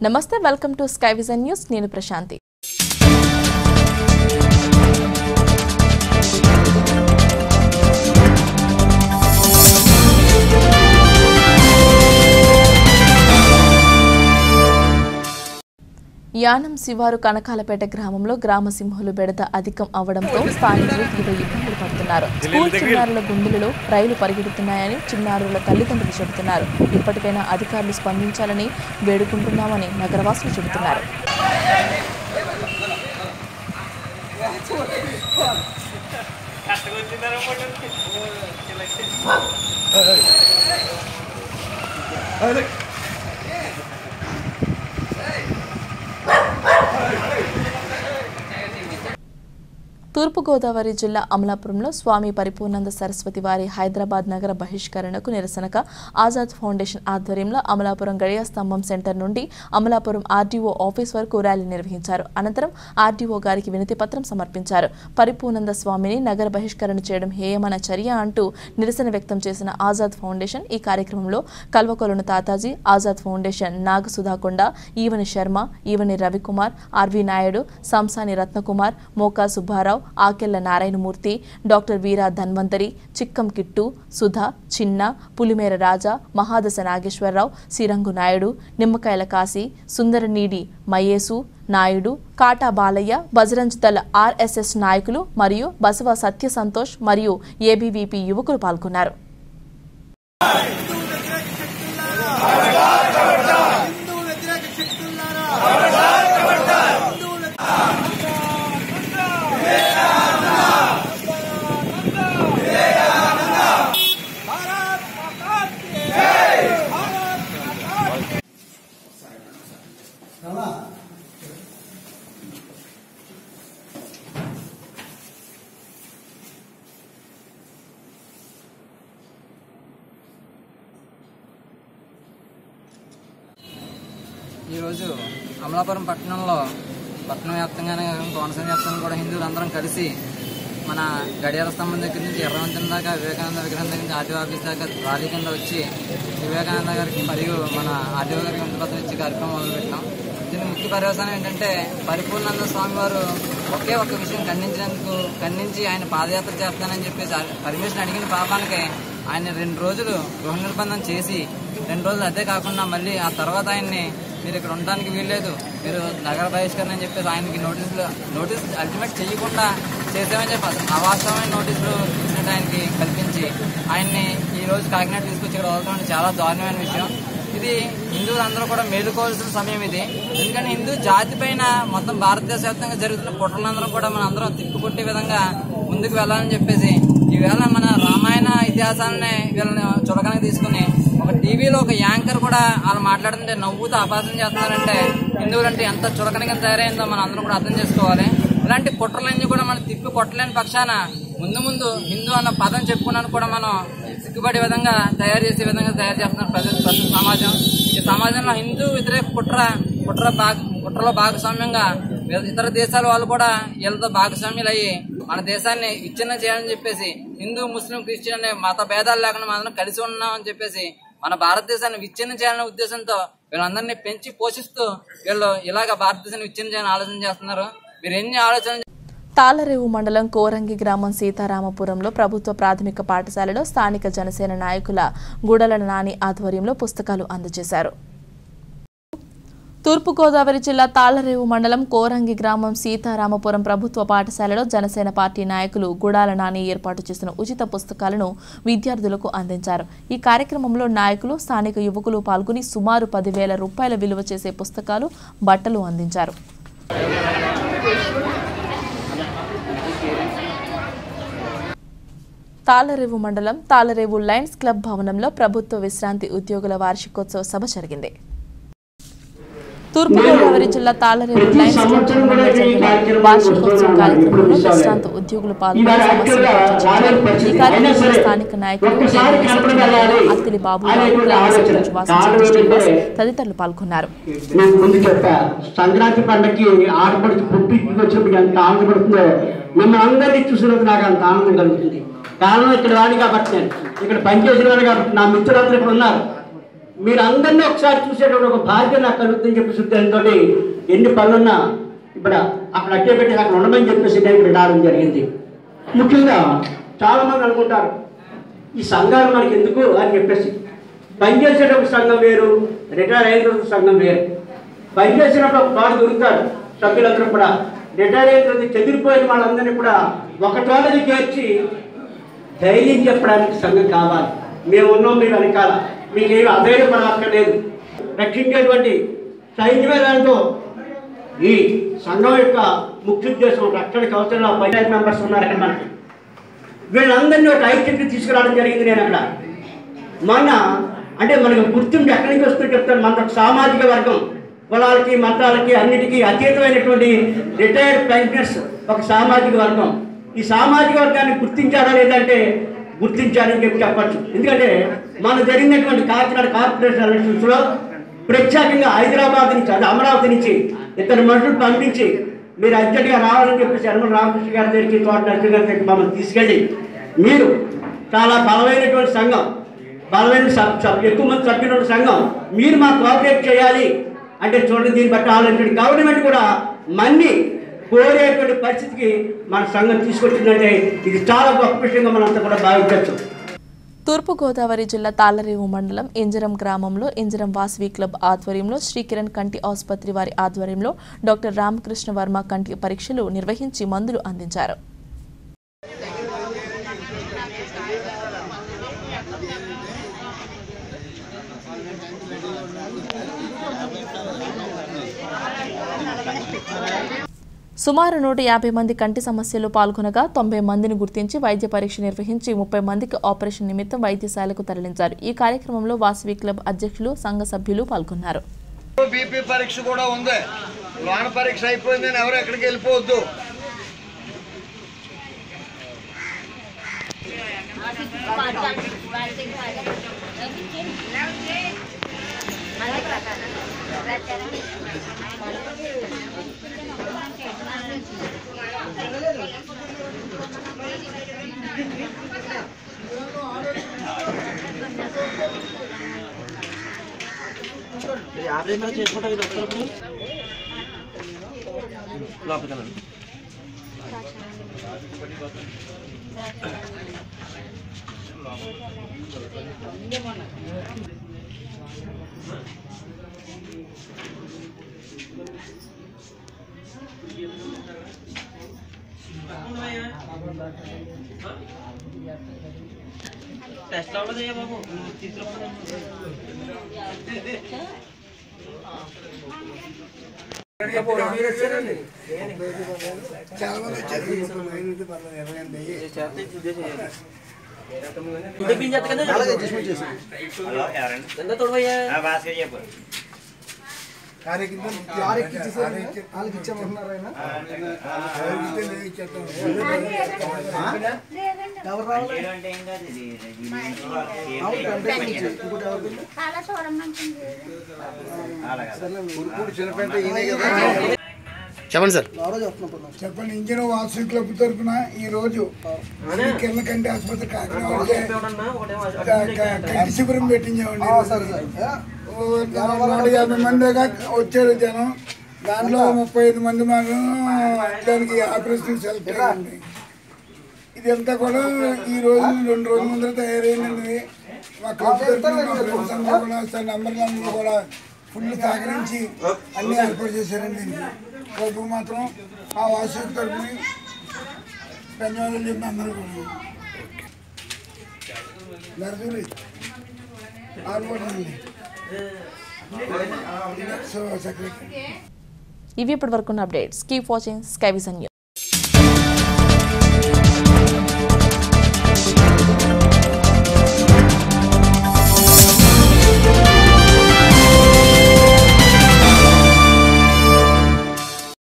నమస్తే welcome to sky vision news నేను ప్రశాంతి యానం శివారు కనకాలపేట గ్రామంలో గ్రామ సింహులు బెడద అధికం అవడంతో స్థానికులు తీవ్ర ఇబ్బందులు పడుతున్నారు స్కూల్ చిన్నారుల గుండెలలో రైలు పరిగెడుతున్నాయని చిన్నారుల తల్లిదండ్రులు చెబుతున్నారు ఇప్పటికైనా అధికారులు స్పందించాలని వేడుకుంటున్నామని నగరవాసులు చెబుతున్నారు తూర్పుగోదావరి జిల్లా అమలాపురంలో స్వామి పరిపూర్ణానంద సరస్వతి వారి హైదరాబాద్ నగర బహిష్కరణకు నిరసనగా ఆజాద్ ఫౌండేషన్ ఆధ్వర్యంలో అమలాపురం గడియ స్తంభం సెంటర్ నుండి అమలాపురం ఆర్డీఓ ఆఫీస్ వరకు ర్యాలీ నిర్వహించారు అనంతరం ఆర్డీఓ గారికి వినతి పత్రం సమర్పించారు పరిపూర్ణానంద స్వామిని నగర బహిష్కరణ చేయడం హేయమైన చర్య అంటూ నిరసన వ్యక్తం చేసిన ఆజాద్ ఫౌండేషన్ ఈ కార్యక్రమంలో Kalvakolanu Tataji Azad foundation Nagasudhakonda Eevani Sharma Eevani Ravikumar RV Naidu Samsani Ratnakumar Moka Subbarao Akella Narayanamurthy doctor Veera Dhanvantari Chikkam Kittu Sudha Chinna Pulimera రాజా మహాదశ నాగేశ్వరరావు సిరంగు నాయుడు నిమ్మకాయల కాశీ సుందరనీడి మయేసు నాయుడు కాటా బాలయ్య బజరంజ్ దళ ఆర్ఎస్ఎస్ నాయకులు మరియు బసవ సత్య సంతోష్ మరియు ఏబీవీపీ యువకులు పాల్గొన్నారు హిందూ వ్యతిరేక శక్తులారా భారత్ మాతా కీ జై భారత్ మాతా కీ ఈరోజు అమలాపురం పట్టణంలో పట్టణం వ్యాప్తంగానే కోనసీమ వ్యాప్తంగా కూడా హిందువులు అందరం కలిసి మన గడియార స్తంభం దగ్గర నుంచి ఎర్రవంతం దాకా వివేకానంద విగ్రహం దగ్గర నుంచి ఆర్టీఓ ఆఫీస్ దాకా ర్యాలీ కింద వచ్చి వివేకానంద గారికి మరియు మన ఆర్టీఓ గారికి వింతపత్రం ఇచ్చే కార్యక్రమం మొదలుపెట్టాం దీని ముఖ్య పర్యవసానం ఏంటంటే పరిపూర్ణానంద స్వామి వారు ఒకే ఒక్క విషయం ఖండించినందుకు ఖండించి ఆయన పాదయాత్ర చేస్తానని చెప్పేసి పర్మిషన్ అడిగిన పాపానికి ఆయన రెండు రోజులు గృహ నిర్బంధం చేసి రెండు రోజులు అదే కాకుండా మళ్ళీ ఆ తర్వాత ఆయన్ని మీరు ఇక్కడ ఉండడానికి వీల్లేదు మీరు నగర బహిష్కరణ అని చెప్పేసి ఆయనకి నోటీసులు నోటీస్ అల్టిమేట్ చేయకుండా చేసామని చెప్పి అసలు అవాస్తవమైన నోటీసులు ఇచ్చినట్టు ఆయనకి కల్పించి ఆయన్ని ఈ రోజు కాకినాడ తీసుకొచ్చి ఇక్కడ వదలడం చాలా దారుణమైన విషయం ఇది హిందువులందరూ కూడా మేలుకోవాల్సిన సమయం ఇది ఎందుకంటే హిందూ జాతి పైన మొత్తం భారతదేశ వ్యాప్తంగా జరుగుతున్న కుట్రలందరూ కూడా మన అందరం తిప్పికొట్టే విధంగా ముందుకు వెళ్ళాలని చెప్పేసి ఈవేళ మన రామాయణ ఇతిహాసాలని వీళ్ళని చులకనగా తీసుకుని ఒక టీవీలో ఒక యాంకర్ కూడా వాళ్ళు మాట్లాడుతుంటే నవ్వుతూ అపాసం చేస్తున్నారంటే హిందువులంటే ఎంత చులకనగా తయారైందో మనం అందరం కూడా అర్థం చేసుకోవాలి ఇలాంటి కుట్రలన్నీ కూడా మనం తిప్పి కొట్టలేని పక్షాన ముందు ముందు హిందూ అన్న పదం చెప్పుకున్నాను కూడా మనం సిగ్గుపడే విధంగా తయారు చేసే విధంగా తయారు చేస్తున్నారు ప్రజలు ప్రస్తుత సమాజం ఈ సమాజంలో హిందూ వ్యతిరేక కుట్ర కుట్ర భాగ కుట్రలో భాగస్వామ్యంగా వీళ్ళ ఇతర దేశాల వాళ్ళు కూడా వీళ్ళతో భాగస్వామ్యులు అయ్యి మన దేశాన్ని విచ్ఛిన్నం చేయాలని చెప్పేసి హిందూ ముస్లిం క్రిస్టియన్ అనే మత భేదాలు లేకుండా మనం కలిసి ఉన్నాం అని చెప్పేసి మన భారతదేశాన్ని విచ్ఛిన్నం చేయాలనే ఉద్దేశంతో వీళ్ళందరినీ పెంచి పోషిస్తూ వీళ్ళు ఇలాగ భారతదేశాన్ని విచ్ఛిన్నం చేయాలని ఆలోచన చేస్తున్నారు మీరు ఎన్ని ఆలోచన తాళరేవు మండలం కోరంగి గ్రామం సీతారామపురంలో ప్రభుత్వ ప్రాథమిక పాఠశాలలో స్థానిక జనసేన నాయకుల గుడల నాని ఆధ్వర్యంలో పుస్తకాలు అందజేశారు తూర్పుగోదావరి జిల్లా తాళ్లరేవు మండలం కోరంగి గ్రామం సీతారామపురం ప్రభుత్వ పాఠశాలలో జనసేన పార్టీ నాయకులు గుడాల నాని ఏర్పాటు చేసిన ఉచిత పుస్తకాలను విద్యార్థులకు అందించారు ఈ కార్యక్రమంలో నాయకులు స్థానిక యువకులు పాల్గొని సుమారు పదివేల రూపాయల విలువ చేసే పుస్తకాలు బట్టలు అందించారు తాళరేవు మండలం తాళరేవు లయన్స్ క్లబ్ భవనంలో ప్రభుత్వ విశ్రాంతి ఉద్యోగుల వార్షికోత్సవ సభ జరిగింది తూర్పుగోదావరి జిల్లా తాళరేవు లయన్స్ క్లబ్ భవనంలో జరిగిన వార్షికోత్సవ కార్యక్రమంలో విశ్రాంత ఉద్యోగులు పాల్గొని సమస్యలు చర్చించారు ఈ కార్యక్రమంలో స్థానిక నాయకులు కేంద్ర సచివాలయాలు అత్తిలి బాబురావు గ్రామ సర్పంచ్ వాసించండి శ్రీనివాస్ తదితరులు పాల్గొన్నారు నేను ముందు చెప్పా సంక్రాంతి పండగకి ఆడపడుచు పుట్టి వచ్చినప్పుడు ఎంత ఆనందపడుతుందో మిమ్మల్ని అందరినీ చూసినప్పుడు నాకు అంత ఆనందం కలుగుతుంది కారణం ఇక్కడ వాడి కాబట్టి నేను ఇక్కడ పనిచేసిన వాడు కాబట్టి నా మిత్రులందరూ ఇక్కడ ఉన్నారు మీరు అందరినీ ఒకసారి చూసేటప్పుడు ఒక బాధ్యత నాకు కలుగుతుందని చెప్పి ఉద్దేశంతో ఎన్ని పనులున్నా ఇప్పుడు అక్కడ అట్టే పెట్టి అక్కడ ఉండమని చెప్పేసి నేను ఇక్కడ రావడం జరిగింది ముఖ్యంగా చాలా మంది అనుకుంటారు ఈ సంఘాలు మనకి ఎందుకు అని చెప్పేసి పనిచేసేటప్పుడు సంఘం వేరు రిటైర్ అయిన తర్వాత సంఘం వేరు పనిచేసినప్పుడు ఒక పాడు దొరుకుతారు సభ్యులందరూ కూడా రిటైర్ అయిన తర్వాత చెదిరిపోయిన వాళ్ళందరినీ కూడా ఒక చోటకి చేర్చి ధైర్యం చెప్పడానికి సంఘం కావాలి మేము ఉన్నాం మీ వెనకాల మీకేమి అధైర్యపడక్కర్లేదు రక్షించేటువంటి సైన్యమే దాంతో ఈ సంఘం యొక్క ముఖ్య ఉద్దేశం రక్షణకి అవసరం పంచాయతీ మెంబర్స్ ఉన్నారు ఇక్కడ మనకి వీళ్ళందరినీ ఒక ఐక్యతకి తీసుకురావడం జరిగింది నేను అక్కడ మొన్న అంటే మనకు గుర్తింపు ఎక్కడి నుంచి వస్తుందో చెప్తాను మన ఒక సామాజిక వర్గం కులాలకి మతాలకి అన్నిటికీ అతీతమైనటువంటి రిటైర్డ్ పెన్షనర్స్ ఒక సామాజిక వర్గం ఈ సామాజిక వర్గాన్ని గుర్తించారా లేదంటే గుర్తించారని చెప్పి చెప్పచ్చు ఎందుకంటే మన జరిగినటువంటి కాకినాడ కార్పొరేషన్ ఎలక్షన్స్లో ప్రత్యేకంగా హైదరాబాద్ నుంచి అది అమరావతి నుంచి ఇద్దరు మనుషులు పంపించి మీరు అర్జెంట్గా రావాలని చెప్పేసి యనమల రామకృష్ణ గారి దగ్గరికి తోట నరసింహ గారి దగ్గరికి మమ్మల్ని తీసుకెళ్ళి మీరు చాలా బలమైనటువంటి సంఘం బలమైన సబ్ సబ్ ఎక్కువ మంది సభ్యులు ఉన్న సంఘం మీరు మాకు కోఆపరేట్ చేయాలి అంటే చూడండి దీన్ని బట్టి ఆలోచించండి గవర్నమెంట్ కూడా మన్ని కోరేటువంటి పరిస్థితికి మన సంఘం తీసుకొచ్చిందంటే ఇది చాలా గొప్ప విషయంగా మనంతా కూడా భావించవచ్చు తూర్పుగోదావరి జిల్లా తాళ్లరేవు మండలం ఇంజరం గ్రామంలో ఇంజరం వాసవి క్లబ్ ఆధ్వర్యంలో శ్రీకిరణ్ కంటి ఆసుపత్రి వారి ఆధ్వర్యంలో డాక్టర్ రామకృష్ణ వర్మ కంటి పరీక్షలు నిర్వహించి మందులు అందించారు సుమారు నూట యాభై మంది కంటి సమస్యలు పాల్గొనగా తొంభై మందిని గుర్తించి వైద్య పరీక్ష నిర్వహించి ముప్పై మందికి ఆపరేషన్ నిమిత్తం వైద్యశాలకు తరలించారు ఈ కార్యక్రమంలో వాసవి క్లబ్ అధ్యక్షులు సంఘ సభ్యులు పాల్గొన్నారు బీపీ పరీక్ష కూడా ఉంది లోన పరీక్ష అయిపోయిందని ఎవరు ఎక్కడికి వెళ్ళిపోవద్దు చెప్పండి ఇంజన్ వాసు క్లబ్ తరఫున ఈ రోజు శ్రీ కిరణ్ కంటి ఆసుపత్రి కాకినాడ కంటి శిబిరం పెట్టించామండి ఓ నూట యాభై మంది దాకా వచ్చారు జనం దాంట్లో ముప్పై ఐదు మంది మాత్రం దానికి ఆపరేషన్ సెలెక్ట్ అయ్యింది ఇదంతా కూడా ఈ రోజు రెండు రోజుల ముందర తయారైందండి మా క్లబ్ తరఫున మా ఫ్రెండ్స్ అందరూ కూడా సార్ నంబర్లందరూ కూడా ఫుల్ సహకరించి అన్ని ఏర్పాటు చేశారండి దీనికి క్లబ్ మాత్రం ఆ వాసు తరఫున ధన్యవాదాలు చెప్పి అందరూ కూడా నరసూరి ఆల్పోటండి సో సెక్రటరీ ఇవి ఇప్పటి వరకు updates keep watching sky vision news